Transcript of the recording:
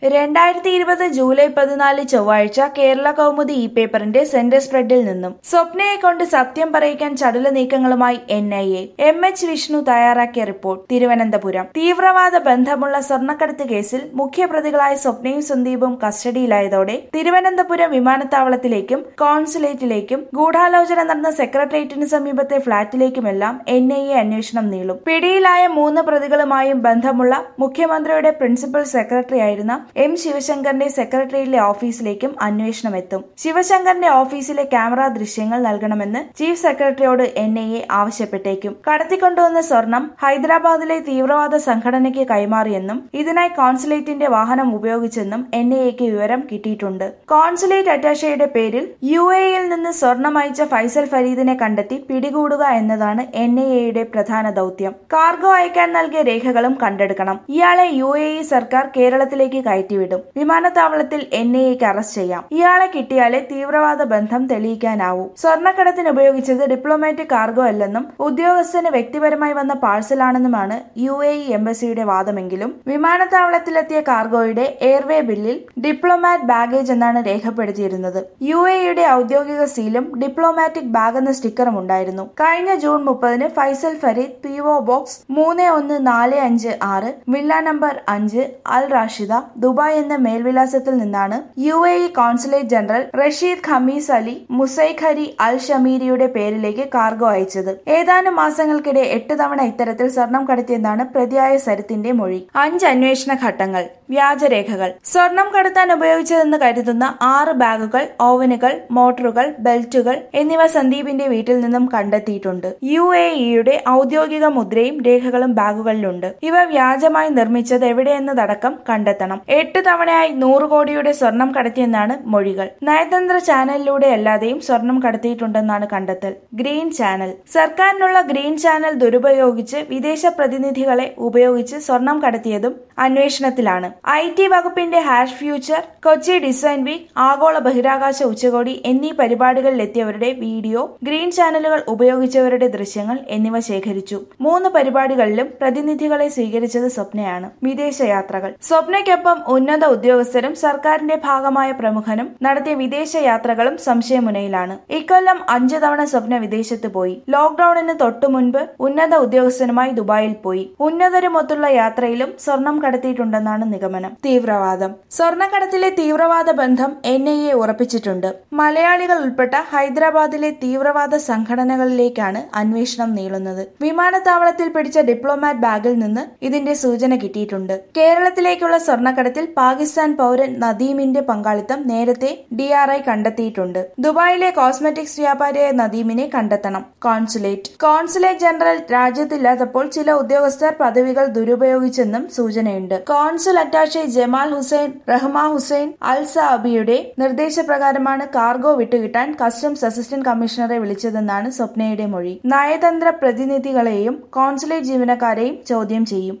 രണ്ടായിരത്തി ഇരുപത് ജൂലൈ പതിനാല് ചൊവ്വാഴ്ച കേരള കൗമുദി ഇ പേപ്പറിന്റെ സെന്റർ സ്പ്രെഡിൽ നിന്നും സ്വപ്നയെ കൊണ്ട് സത്യം പറയിക്കാൻ ചടുല നീക്കങ്ങളുമായി N I A M H Vishnu തയ്യാറാക്കിയ റിപ്പോർട്ട് തിരുവനന്തപുരം തീവ്രവാദ ബന്ധമുള്ള സ്വർണ്ണക്കടത്ത് കേസിൽ മുഖ്യപ്രതികളായ സ്വപ്നയും സന്ദീപും കസ്റ്റഡിയിലായതോടെ തിരുവനന്തപുരം വിമാനത്താവളത്തിലേക്കും കോൺസുലേറ്റിലേക്കും ഗൂഢാലോചന നടന്ന സെക്രട്ടേറിയറ്റിന് സമീപത്തെ ഫ്ളാറ്റിലേക്കുമെല്ലാം എൻ ഐ എ അന്വേഷണം നീളും പിടിയിലായ മൂന്ന് പ്രതികളുമായും ബന്ധമുള്ള മുഖ്യമന്ത്രിയുടെ പ്രിൻസിപ്പൽ സെക്രട്ടറി ആയിരുന്ന എം ശിവശങ്കറിന്റെ സെക്രട്ടറിയിലെ ഓഫീസിലേക്കും അന്വേഷണം എത്തും ശിവശങ്കറിന്റെ ഓഫീസിലെ ക്യാമറ ദൃശ്യങ്ങൾ നൽകണമെന്ന് ചീഫ് സെക്രട്ടറിയോട് എൻ ഐ എ ആവശ്യപ്പെട്ടേക്കും കടത്തിക്കൊണ്ടുവന്ന സ്വർണം ഹൈദരാബാദിലെ തീവ്രവാദ സംഘടനയ്ക്ക് കൈമാറിയെന്നും ഇതിനായി കോൺസുലേറ്റിന്റെ വാഹനം ഉപയോഗിച്ചെന്നും എൻ ഐ എക്ക് വിവരം കിട്ടിയിട്ടുണ്ട് കോൺസുലേറ്റ് അറ്റാഷയുടെ പേരിൽ യു എയിൽ നിന്ന് സ്വർണം അയച്ച ഫൈസൽ ഫരീദിനെ കണ്ടെത്തി പിടികൂടുക എന്നതാണ് എൻ ഐ എയുടെ പ്രധാന ദൗത്യം കാർഗോ അയക്കാൻ നൽകിയ രേഖകളും കണ്ടെടുക്കണം ഇയാളെ യു എ ഇ സർക്കാർ കേരളത്തിലേക്ക് കയറ്റിവിടും വിമാനത്താവളത്തിൽ എൻ ഐ എക്ക് അറസ്റ്റ് ചെയ്യാം ഇയാളെ കിട്ടിയാലേ തീവ്രവാദ ബന്ധം തെളിയിക്കാനാവൂ സ്വർണ്ണക്കടത്തിന് ഉപയോഗിച്ചത് ഡിപ്ലോമാറ്റിക് കാർഗോ അല്ലെന്നും ഉദ്യോഗസ്ഥന് വ്യക്തിപരമായി വന്ന പാഴ്സലാണെന്നുമാണ് യു എ ഇ എംബസിയുടെ വാദമെങ്കിലും വിമാനത്താവളത്തിലെത്തിയ കാർഗോയുടെ എയർവേ ബില്ലിൽ ഡിപ്ലോമാറ്റ് ബാഗേജ് എന്നാണ് രേഖപ്പെടുത്തിയിരുന്നത് യു എ ഇയുടെ ഔദ്യോഗിക സീലും ഡിപ്ലോമാറ്റിക് ബാഗ് എന്ന സ്റ്റിക്കറും ഉണ്ടായിരുന്നു കഴിഞ്ഞ ജൂൺ മുപ്പതിന് Faisal Fareed P O box മൂന്ന് ഒന്ന് നാല് അഞ്ച് ആറ് വില്ല നമ്പർ അഞ്ച് അൽ റാഷിദ ദുബായ് എന്ന മേൽവിലാസത്തിൽ നിന്നാണ് U A E consulate general Rashid Khamis Ali Musaikh ഹരി അൽ ഷമീരിയുടെ പേരിലേക്ക് കാർഗോ അയച്ചത് ഏതാനും മാസങ്ങൾക്കിടെ എട്ട് തവണ ഇത്തരത്തിൽ സ്വർണം കടത്തിയെന്നാണ് പ്രതിയായ സരിത്തിന്റെ മൊഴി അഞ്ച് അന്വേഷണ ഘട്ടങ്ങൾ വ്യാജരേഖകൾ സ്വർണം കടത്താൻ ഉപയോഗിച്ചതെന്ന് കരുതുന്ന ആറ് ബാഗുകൾ ഓവനുകൾ മോട്ടറുകൾ ബെൽറ്റുകൾ എന്നിവ സന്ദീപിന്റെ വീട്ടിൽ നിന്നും കണ്ടെത്തിയിട്ടുണ്ട് യു എ ഇയുടെ ഔദ്യോഗിക മുദ്രയും രേഖകളും ബാഗുകളിലുണ്ട് ഇവ വ്യാജമായി നിർമ്മിച്ചത് എവിടെയെന്നതടക്കം കണ്ടെത്തണം എട്ട് തവണയായി നൂറ് കോടിയുടെ സ്വർണം കടത്തിയെന്നാണ് മൊഴികൾ നയതന്ത്ര ചാനലിലൂടെ അല്ലാതെയും സ്വർണം കടത്തിയിട്ടുണ്ടെന്നാണ് കണ്ടെത്തൽ ഗ്രീൻ ചാനൽ സർക്കാരിനുള്ള ഗ്രീൻ ചാനൽ ദുരുപയോഗിച്ച് വിദേശ പ്രതിനിധികളെ ഉപയോഗിച്ച് സ്വർണം കടത്തിയതും അന്വേഷണത്തിലാണ് ഐ ടി വകുപ്പിന്റെ hash future Kochi design week ആഗോള ബഹിരാകാശ ഉച്ചകോടി എന്നീ പരിപാടികളിലെത്തിയവരുടെ വീഡിയോ ഗ്രീൻ ചാനലുകൾ ഉപയോഗിച്ചവരുടെ ദൃശ്യങ്ങൾ എന്നിവ ശേഖരിച്ചു മൂന്ന് പരിപാടികളിലും പ്രതിനിധികളെ സ്വീകരിച്ചത് സ്വപ്നയാണ് വിദേശയാത്രകൾ സ്വപ്നയ്ക്കൊപ്പം ഉന്നത ഉദ്യോഗസ്ഥരും സർക്കാരിന്റെ ഭാഗമായ പ്രമുഖനും നടത്തിയ വിദേശ യാത്രകളും സംശയമുനയിലാണ് ഇക്കൊല്ലം അഞ്ചു തവണ സ്വപ്ന വിദേശത്ത് പോയി ലോക്ഡൌണിന് തൊട്ടു മുൻപ് ഉന്നത ഉദ്യോഗസ്ഥനുമായി ദുബായിൽ പോയി ഉന്നതരുമൊത്തുള്ള യാത്രയിലും സ്വർണം കടത്തിയിട്ടുണ്ടെന്നാണ് നിഗമനം തീവ്രവാദം സ്വർണ്ണക്കടത്തിലെ തീവ്രവാദ ബന്ധം എൻ ഐ എ ഉറപ്പിച്ചിട്ടുണ്ട് മലയാളികൾ ഉൾപ്പെട്ട ഹൈദരാബാദിലെ തീവ്രവാദ സംഘടനകളിലേക്കാണ് അന്വേഷണം നീളുന്നത് വിമാനത്താവളത്തിൽ പിടിച്ച ഡിപ്ലോമാറ്റ് ബാഗിൽ നിന്ന് ഇതിന്റെ സൂചന കിട്ടിയിട്ടുണ്ട് കേരളത്തിലേക്കുള്ള സ്വർണ്ണക്കടത്തിൽ പാകിസ്ഥാൻ പൗരൻ നദീമിന്റെ പങ്കാളിത്തം നേരത്തെ ഡി ആർ ഐ കണ്ടെത്തിയിട്ടുണ്ട് ദുബായിലെ കോസ്മെറ്റിക്സ് വ്യാപാരിയായ നദീമിനെ കണ്ടെത്തണം കോൺസുലേറ്റ് കോൺസുലേറ്റ് ജനറൽ രാജ്യത്തില്ലാത്തപ്പോൾ ചില ഉദ്യോഗസ്ഥർ പദവികൾ ദുരുപയോഗിച്ചെന്നും സൂചനയുണ്ട് കോൺസുൽ അറ്റാഷെ ജമാൽ ഹുസൈൻ റഹ്മ ഹുസൈൻ അൽ സാബിയുടെ നിർദ്ദേശപ്രകാരമാണ് കാർഗോ വിട്ടുകിട്ടാൻ കസ്റ്റംസ് അസിസ്റ്റന്റ് കമ്മീഷണറെ വിളിച്ചതെന്നാണ് സ്വപ്നയുടെ മൊഴി നയതന്ത്ര പ്രതിനിധികളെയും കോൺസുലേറ്റ് ജീവനക്കാരെയും ചോദ്യം ചെയ്യും